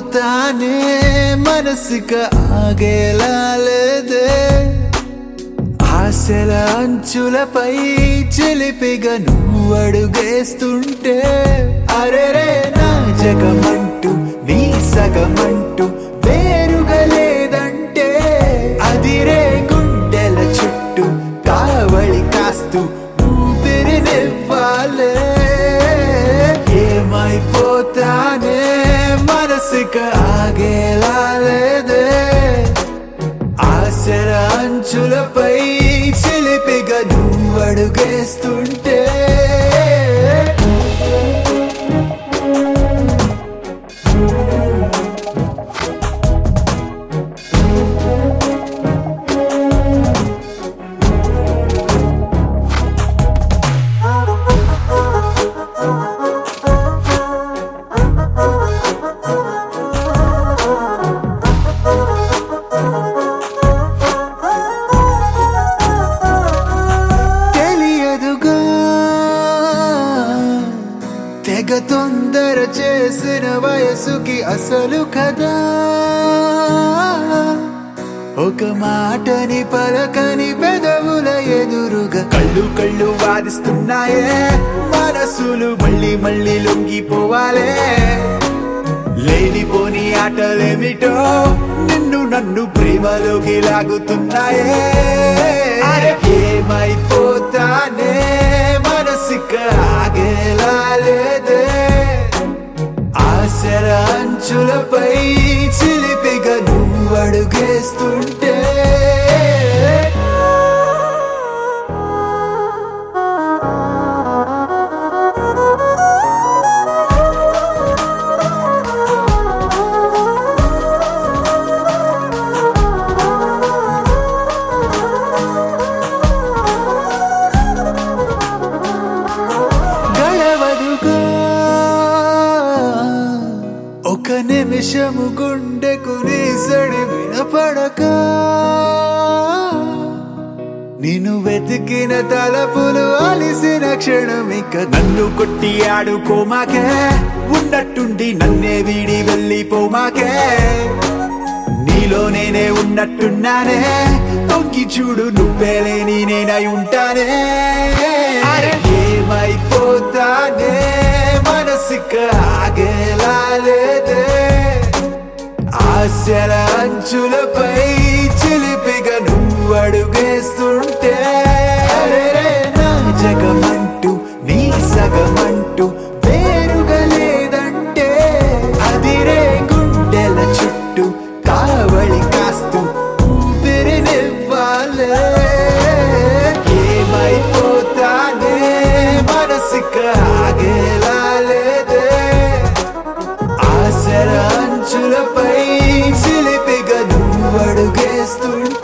ఏమైపోతానే మనసుక ఆగేలా లేదే ఆశల అంచులపై చిలిపిగా నువ్వు అడుగేస్తుంటే అరెరే నా జగమంటూ నీ సగమంటూ వేరుగా లేదంటే అదిరే గుండెల చుట్టూ కావళి కాస్తూ ఊపిరినివ్వాలే ఏమైపోతానే మనసుక ఆగేలా లేదే ఆశల అంచులపై చిలిపిగా నువ్వు అడుగేస్తుంటే తెలియదుగా తెగ తొందర చేసిన వయసుకి అసలు కదా ఒక మాటని పలకని పెదవుల ఎదురుగా కళ్ళు కళ్ళు వాదిస్తున్నాయే మనసులు మళ్ళీ మళ్ళీ లొంగిపోవాలే లేనిపోని ఆటలేమిటో నిన్ను నన్ను ప్రేమలోకి లాగుతున్నాయే అరే ఏమైపోతానే మనసుక ఆగేలా లేదే ఆశల అంచులపై చిలిపిగా నువ్వు అడుగేస్తుంటే గడవదుగా ఒక నిమిషము గుండెకు నీ సడి వినపడక నిన్ను వెతికిన తలపులు అలిసిన క్షణమిక నన్ను కొట్టి ఆడుకోమాకే ఉన్నట్టుండి నన్నే వీడి వెళ్ళిపోమాకే నీలో నేనే ఉన్నట్టున్నానే తొంగి చూడు నువ్వే లేని నేనై ఉంటానే అరే ఏమైపోతానే మనసుక ఆగేలా లేదే ఆశల అంచులపై చిలిపిగా నువ్వు అడుగేస్తుంటే అరెరే నా జగమంటూ నీ సగమంటూ వేరుగా లేదంటే అదిరే గుండెల చుట్టూ కావళి కాస్తూ ఊపిరినివ్వాలే ఏమైపోతానే మనసుక ఆగేలా లేదే ఆశల అంచులపై చిలిపిగా నువ్వు అడుగేస్తుంటే